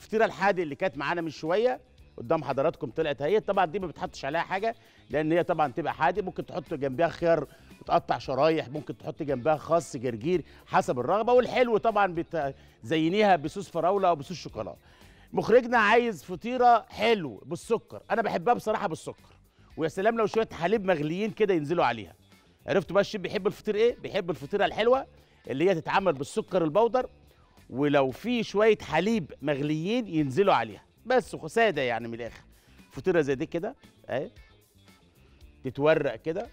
الفطيره الحادق اللي كانت معانا من شويه قدام حضراتكم طلعت اهي طبعا دي ما بتحطش عليها حاجه لان هي طبعا تبقى حادق ممكن تحط جنبها خيار متقطع شرايح ممكن تحط جنبها خس جرجير حسب الرغبه والحلو طبعا بتزينيها بصوص فراوله او بصوص شوكولاته مخرجنا عايز فطيره حلو بالسكر انا بحبها بصراحه بالسكر ويا سلام لو شويه حليب مغليين كده ينزلوا عليها عرفتوا بقى الشيف بيحب الفطير ايه بيحب الفطيره الحلوه اللي هي تتعمل بالسكر البودر ولو في شويه حليب مغليين ينزلوا عليها بس وخ- ساده يعني من الاخر فطيره زي دي كده اهي تتورق كده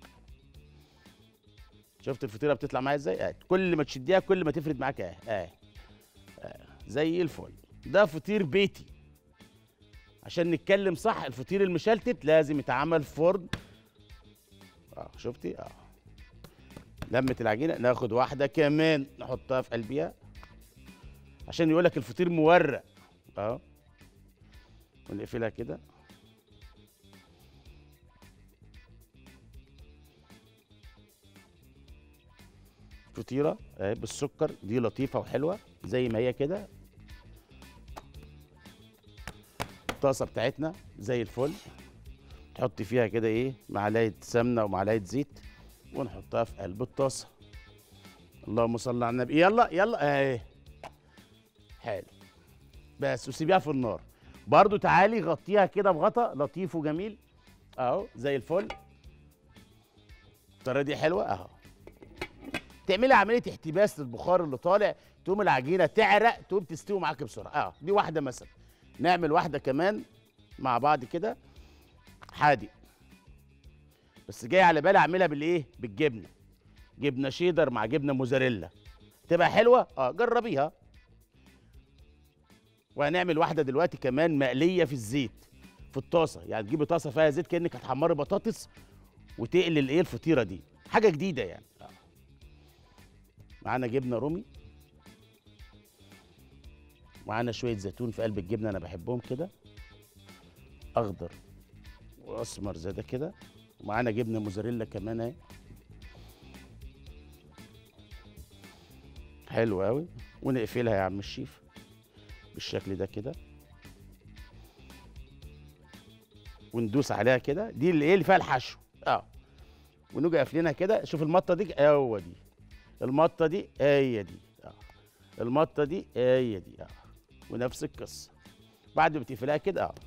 شفت الفطيره بتطلع معايا ازاي اهي كل ما تشديها كل ما تفرد معاك اهي اهي اهي. زي الفل ده فطير بيتي عشان نتكلم صح الفطير المشلتت لازم يتعمل في فرن اه شفتي اه لمت العجينه ناخد واحده كمان نحطها في قلبها عشان يقول لك الفطير مورق اه ونقفلها كده فطيره اهي بالسكر دي لطيفه وحلوه زي ما هي كده الطاسه بتاعتنا زي الفل تحط فيها كده ايه معلقه سمنه ومعلقه زيت ونحطها في قلب الطاسه اللهم صل على النبي يلا يلا اهي حلو بس وسيبيها في النار برضو تعالي غطيها كده بغطا لطيف وجميل اهو زي الفل الطريقه دي حلوه اهو تعملي عمليه احتباس للبخار اللي طالع تقوم العجينه تعرق تقوم تستوي معاك بسرعه اه دي واحده مثلا نعمل واحده كمان مع بعض كده حادق بس جاي على بالي اعملها بالايه بالجبنه جبنه شيدر مع جبنه موزاريلا تبقى حلوه اه جربيها وهنعمل واحده دلوقتي كمان مقليه في الزيت في الطاسه يعني تجيبي طاسه فيها زيت كانك هتحمري بطاطس وتقلي الايه الفطيره دي حاجه جديده يعني آه. معانا جبنه رومي معانا شويه زيتون في قلب الجبنه انا بحبهم كده اخضر واسمر زي ده كده ومعانا جبنه موزاريلا كمان اهي حلو قوي ونقفلها يا عم الشيف بالشكل ده كده وندوس عليها كده دي اللي ايه اللي فيها الحشو اه ونيجي قافلينها كده شوف المطه دي هو دي المطه دي هي دي اه المطه دي هي دي اه ونفس القصه بعد ما تقفلها كده اه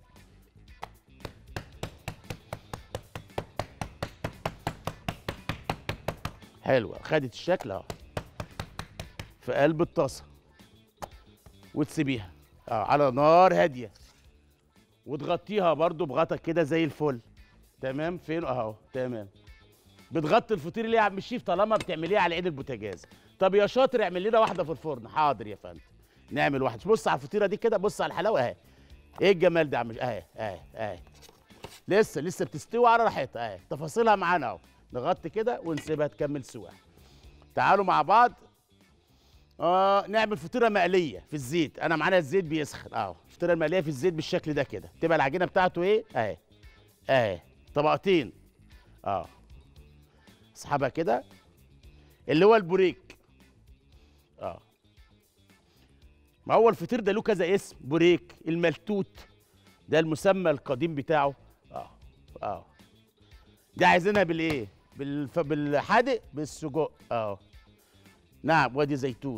حلوه خدت الشكل اهو في قلب الطاسه وتسيبيها اه على نار هاديه وتغطيها برضو بغطا كده زي الفل تمام فين اهو تمام بتغطي الفطير ليه يا عم الشيف طالما بتعمليه على ايد البوتاجاز طب يا شاطر اعمل لنا واحده في الفرن حاضر يا فندم نعمل واحده بص على الفطيره دي كده بص على الحلاوه اهي ايه الجمال ده يا عم الش- اهي اهي اهي لسه لسه بتستوي على راحتها اهي تفاصيلها معانا اهو نغطي كده ونسيبها تكمل سواها تعالوا مع بعض اه نعمل فطيره مقليه في الزيت انا معانا الزيت بيسخن اه الفطيره المقليه في الزيت بالشكل ده كده تبقى العجينه بتاعته ايه اهي اهي طبقتين اه اسحبها كده اللي هو البوريك اه ما هو الفطير ده له كذا اسم بوريك الملتوت ده المسمى القديم بتاعه اه اه دي عايزينها بالايه بالف... بالحادق بالسجق اه نعم وادي زيتون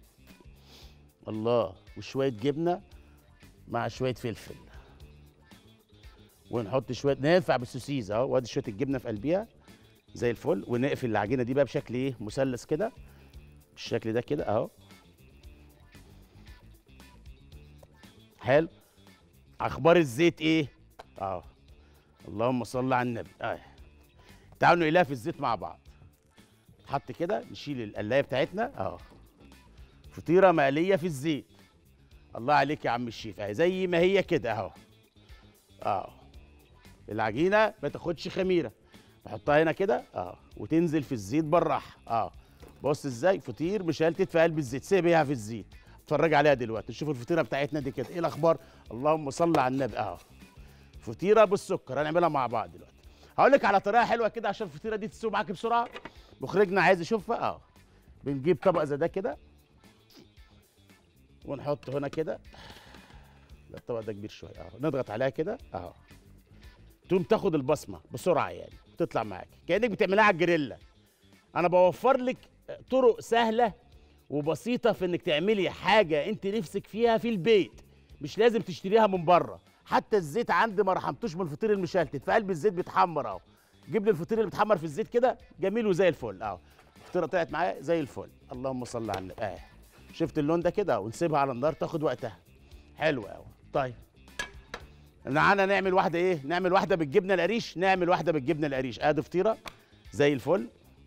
الله وشويه جبنه مع شويه فلفل ونحط شويه ننفع بالسوسيز اهو وادي شويه الجبنه في قلبيها زي الفل ونقفل العجينه دي بقى بشكل ايه مثلث كده بالشكل ده كده اهو حلو اخبار الزيت ايه اه اللهم صل على النبي اه تعالوا نقليها في الزيت مع بعض تحط كده نشيل القلايه بتاعتنا اهو فطيره مقليه في الزيت الله عليك يا عم الشيف اهي زي ما هي كده اهو اه العجينه ما تاخدش خميره بحطها هنا كده اه وتنزل في الزيت بالراحه اه بص ازاي فطير مشلتت في قلب الزيت سيبها في الزيت اتفرج عليها دلوقتي شوف الفطيره بتاعتنا دي كده ايه الاخبار اللهم صل على النبي اه فطيره بالسكر هنعملها مع بعض دلوقتي هقول لك على طريقه حلوه كده عشان الفطيره دي تستوي معاك بسرعه مخرجنا عايز يشوفها اه بنجيب طبق زي ده كده ونحط هنا كده لا الطبق ده كبير شويه اهو نضغط عليها كده اهو تقوم تاخد البصمه بسرعه يعني تطلع معاك كانك بتعملها على الجريلا انا بوفر لك طرق سهله وبسيطه في انك تعملي حاجه انت نفسك فيها في البيت مش لازم تشتريها من بره حتى الزيت عندي ما رحمتوش من الفطير المشلتت في قلب الزيت بيتحمر اهو جيب لي الفطير اللي بيتحمر في الزيت كده جميل وزي الفل اهو الفطيره طلعت معايا زي الفل اللهم صل على النبي اه شفت اللون ده كده ونسيبها على النار تاخد وقتها حلو قوي طيب معانا نعمل واحده ايه نعمل واحده بالجبنه القريش نعمل واحده بالجبنه القريش ادي فطيره زي الفل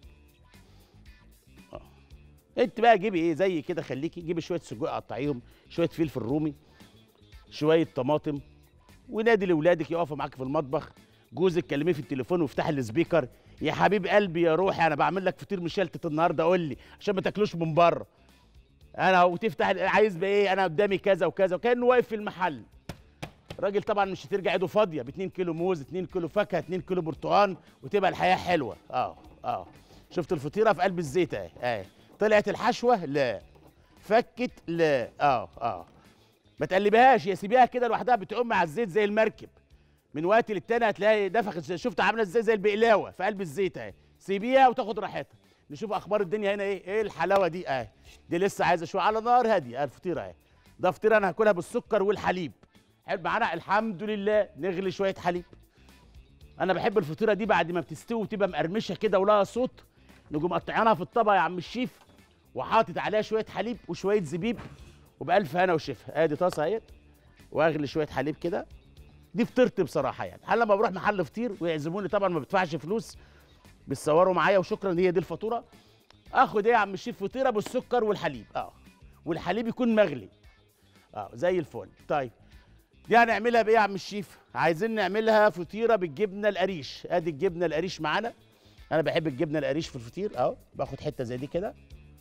آه. انت بقى جيبي ايه زي كده خليكي جيبي شويه سجق قطعيهم شويه فلفل رومي شويه طماطم ونادي لاولادك يقفوا معاك في المطبخ جوزك كلميه في التليفون وافتح السبيكر يا حبيب قلبي يا روحي انا بعمل لك فطير مشلتت النهارده قول لي عشان ما تاكلوش من بره انا وتفتح عايز بايه انا قدامي كذا وكذا وكانه واقف في المحل الراجل طبعا مش هترجع ايده فاضيه ب 2 كيلو موز 2 كيلو فاكهه 2 كيلو برتقال وتبقى الحياه حلوه اه اه شفت الفطيره في قلب الزيت اهي اهي طلعت الحشوه لا فكت لا اه اه ما تقلبهاش يا سيبيها كده لوحدها بتقوم مع الزيت زي المركب من وقت للتاني هتلاقي نفخت شفت عامله ازاي زي البقلاوه في قلب الزيت اهي سيبيها وتاخد راحتها نشوف اخبار الدنيا هنا ايه ايه الحلاوه دي اهي دي لسه عايزه شويه على نار هاديه اهي الفطيره اهي ده فطيره انا هاكلها بالسكر والحليب حلو معانا الحمد لله نغلي شويه حليب انا بحب الفطيره دي بعد ما بتستوي وتبقى مقرمشه كده ولها صوت نجوم مقطعينها في الطبق يا عم الشيف وحاطط عليها شويه حليب وشويه زبيب وبألف هنا وشفا ادي طاسه اهيت واغلي شويه حليب كده دي فطيرتي بصراحه يعني هل لما بروح محل فطير ويعزموني طبعا ما بدفعش فلوس بيتصوروا معايا وشكرا هي دي الفاتوره اخد ايه يا عم الشيف فطيره بالسكر والحليب اه والحليب يكون مغلي اه زي الفل طيب دي هنعملها بايه يا عم الشيف عايزين نعملها فطيره بالجبنه القريش ادي الجبنه القريش معانا انا بحب الجبنه القريش في الفطير اهو باخد حته زي دي كده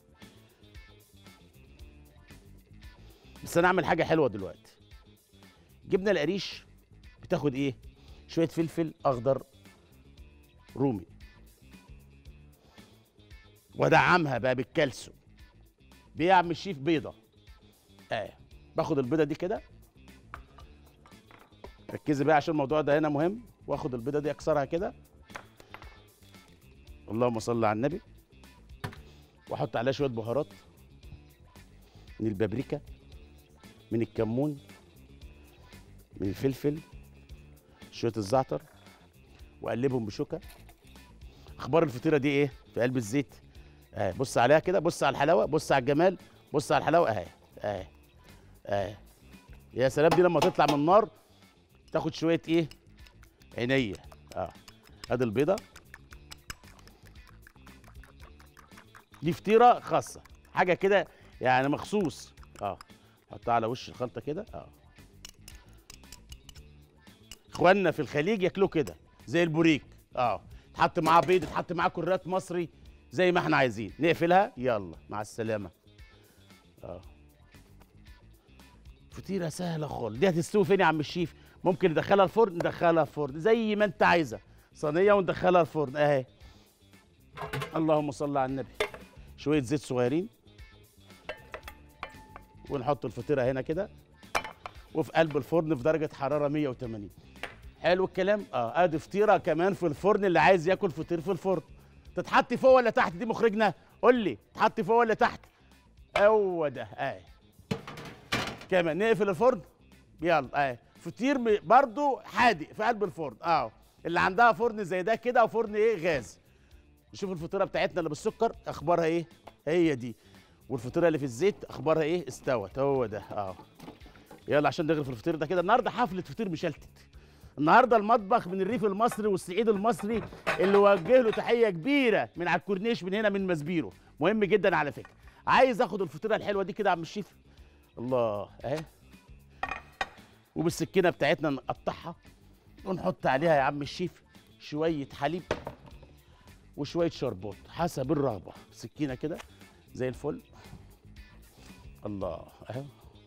بس انا اعمل حاجه حلوه دلوقتي جبنه القريش بتاخد ايه شويه فلفل اخضر رومي وادعمها بقى بالكالسيوم بيه يا عم الشيف بيضه اه باخد البيضه دي كده ركزي بقى عشان الموضوع ده هنا مهم واخد البيضه دي اكسرها كده اللهم صل على النبي واحط عليها شويه بهارات من البابريكا من الكمون من الفلفل شويه الزعتر واقلبهم بشوكه اخبار الفطيره دي ايه في قلب الزيت اهي بص عليها كده بص على الحلاوه بص على الجمال بص على الحلاوه اهي اهي اهي يا سلام دي لما تطلع من النار تاخد شويه ايه عينيه اه ادي البيضه دي فطيره خاصه حاجه كده يعني مخصوص اه حطها على وش الخلطه كده اه اخواننا في الخليج ياكلوه كده زي البوريك اه تحط معاه بيض تحط معاه كرات مصري زي ما احنا عايزين نقفلها يلا مع السلامه اه فطيره سهله خالص دي هتستوي فين يا عم الشيف ممكن ندخلها الفرن ندخلها الفرن زي ما انت عايزه صينيه وندخلها الفرن اهي اللهم صل على النبي شويه زيت صغيرين ونحط الفطيره هنا كده وفي قلب الفرن في درجه حراره 180 حلو الكلام اه ادي فطيره كمان في الفرن اللي عايز ياكل فطير في الفرن تتحط فوق ولا تحت دي مخرجنا قول لي تحط فوق ولا تحت هو ده اهي كمان نقفل الفرن يلا اهي فطير م- برضو حادق في قلب الفرن اه اللي عندها فرن زي ده كده وفرن ايه غاز نشوف الفطيره بتاعتنا اللي بالسكر اخبارها ايه هي دي والفطيره اللي في الزيت اخبارها ايه استوت هو ده اه يلا عشان نغرف الفطير ده كده النهارده حفله فطير مشلتت النهارده المطبخ من الريف المصري والصعيد المصري اللي وجه له تحيه كبيره من على الكورنيش من هنا من مسبيرو مهم جدا على فكره عايز اخد الفطيره الحلوه دي كده يا عم الشيف الله اهي وبالسكينه بتاعتنا نقطعها ونحط عليها يا عم الشيف شويه حليب وشويه شربات حسب الرغبه سكينه كده زي الفل الله اهو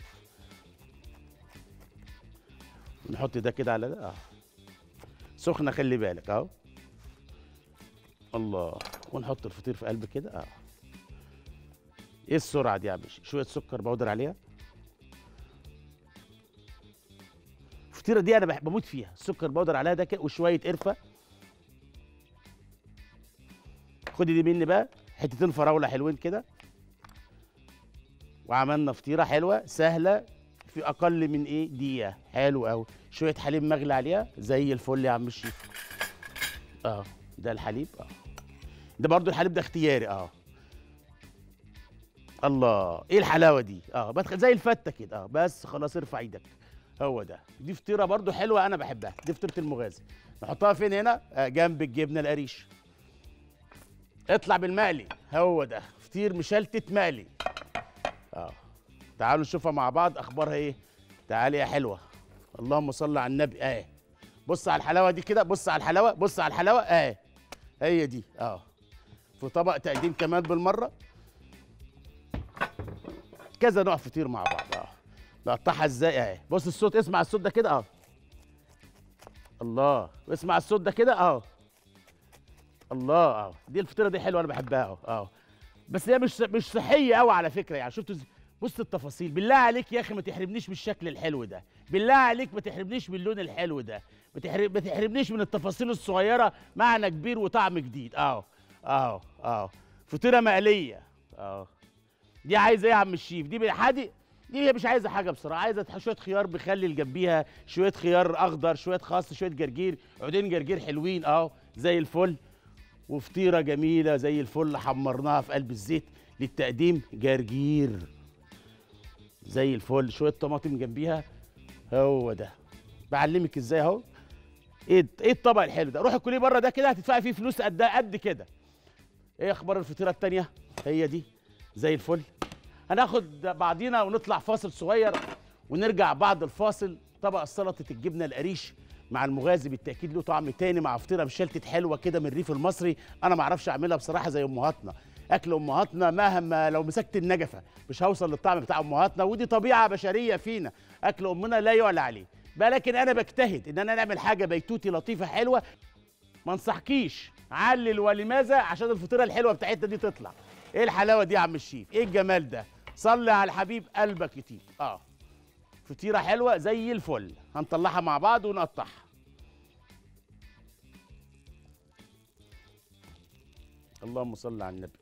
نحط ده كده على ده اه سخنه خلي بالك اهو الله ونحط الفطير في قلب كده اه ايه السرعه دي يا عم شويه سكر بودر عليها الفطيره دي انا بحب بموت فيها السكر بودر عليها ده كده وشويه قرفه خدي دي مني بقى حتتين فراوله حلوين كده وعملنا فطيره حلوه سهله في اقل من ايه دقيقه حلو قوي شويه حليب مغلي عليها زي الفل يا عم الشيف اه ده الحليب اه ده برضو الحليب ده اختياري اه الله ايه الحلاوه دي اه بدخل زي الفته كده اه بس خلاص ارفع ايدك هو ده دي فطيره برضو حلوه انا بحبها دي فطيره المغازي نحطها فين هنا آه جنب الجبنه القريش اطلع بالمقلي هو ده فطير مشلتت مقلي اه تعالوا نشوفها مع بعض اخبارها ايه تعالي يا حلوه اللهم صل على النبي اه بص على الحلاوه دي كده بص على الحلاوه بص على الحلاوه اه هي دي اه في طبق تقديم كمان بالمره كذا نوع فطير مع بعض اه نقطعها ازاي اهي بص الصوت اسمع الصوت ده كده اه الله اسمع الصوت ده كده اه الله اه دي الفطيره دي حلوه انا بحبها اه اه بس هي مش مش صحيه قوي على فكره يعني شفتوا إز- بص التفاصيل بالله عليك يا اخي ما تحرمنيش من الشكل الحلو ده بالله عليك ما تحرمنيش من اللون الحلو ده ما تحرم- ما تحرمنيش من التفاصيل الصغيره معنى كبير وطعم جديد اه اه اه فطيره مقليه اه دي عايزه ايه يا عم الشيف دي حادق دي هي مش عايزه حاجه بصراحه عايزه شويه خيار بخلي جنبيها شويه خيار اخضر شويه خاص شويه جرجير عودين جرجير حلوين اه زي الفل وفطيره جميله زي الفل حمرناها في قلب الزيت للتقديم جرجير زي الفل شويه طماطم جنبيها هو ده بعلمك ازاي اهو ايه ايه الطبق الحلو ده روحي كليه بره ده كده هتدفعي فيه فلوس قد قد كده ايه اخبار الفطيره التانيه هي دي زي الفل هناخد بعضينا ونطلع فاصل صغير ونرجع بعد الفاصل طبق سلطه الجبنه القريش مع المغازي بالتاكيد له طعم تاني مع فطيره مشلتت حلوه كده من الريف المصري انا ما اعرفش اعملها بصراحه زي امهاتنا اكل امهاتنا مهما لو مسكت النجفه مش هوصل للطعم بتاع امهاتنا ودي طبيعه بشريه فينا اكل امنا لا يعلى عليه بقى لكن انا بجتهد ان انا نعمل حاجه بيتوتي لطيفه حلوه ما انصحكيش علل ولماذا عشان الفطيره الحلوه بتاعتنا دي تطلع ايه الحلاوه دي يا عم الشيف ايه الجمال ده صلي على الحبيب قلبك يطيب اه فطيره حلوه زي الفل هنطلعها مع بعض ونقطعها اللهم صل على النبي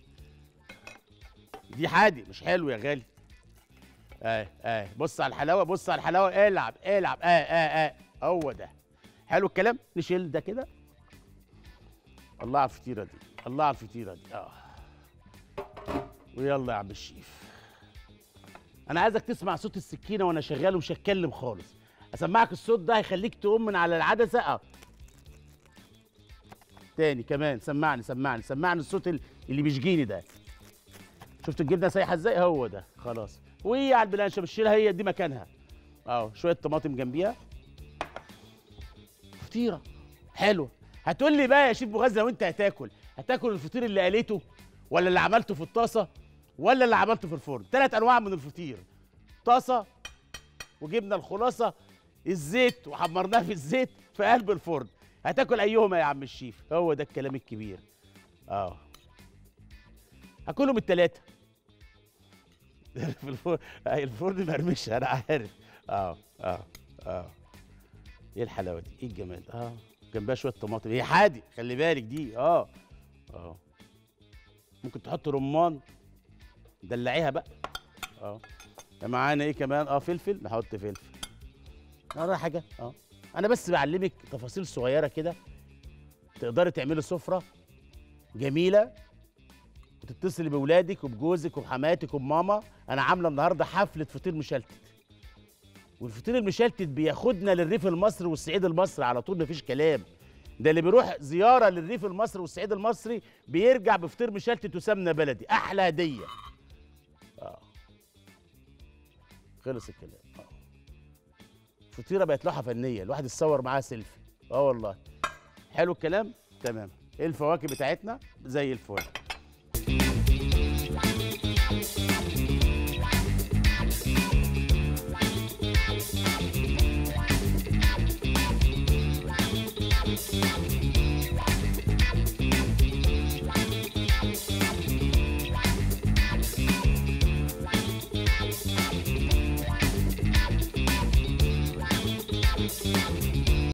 دي حادي مش حلو يا غالي اه اه بص على الحلاوه بص على الحلاوه العب العب اه اه اه هو ده حلو الكلام نشيل ده كده الله على الفطيره دي الله على الفطيره دي اه ويلا يا عم الشيف انا عايزك تسمع صوت السكينه وانا شغال ومش هتكلم خالص اسمعك الصوت ده هيخليك تقوم من على العدسه اه تاني كمان سمعني سمعني سمعني الصوت ال- اللي بيشجيني ده شفت الجبنه سايحه ازاي هو ده خلاص وهي على البلانشه بشيلها هي دي مكانها اهو شويه طماطم جنبيها فطيره حلوه هتقول لي بقى يا شيف مغازي لو انت هتاكل هتاكل الفطير اللي قليته ولا اللي عملته في الطاسه ولا اللي عملته في الفرن ثلاث انواع من الفطير طاسه وجبنا الخلاصه الزيت وحمرناه في الزيت في قلب الفرن هتاكل ايهما يا عم الشيف هو ده الكلام الكبير اه هاكلهم الثلاثه في الفرن أي الفرن مرمشه انا عارف اه اه اه ايه الحلاوه دي ايه الجمال ده؟ اه جنبها شويه طماطم هي حادق خلي بالك دي اه اه ممكن تحط رمان دلعيها بقى اه ده معانا ايه كمان اه فلفل نحط فلفل اه ده حاجه اه انا بس بعلمك تفاصيل صغيره كده تقدري تعملي سفره جميله وتتصلي باولادك وبجوزك وبحماتك وبماما انا عامله النهارده حفله فطير مشلتت والفطير المشلتت بياخدنا للريف المصري والصعيد المصري على طول مفيش كلام ده اللي بيروح زياره للريف المصري والصعيد المصري بيرجع بفطير مشلتت وسمنه بلدي احلى هديه اه خلص الكلام اه فطيره بقت لوحه فنيه الواحد يتصور معاها سيلفي اه والله حلو الكلام تمام ايه الفواكه بتاعتنا زي الفل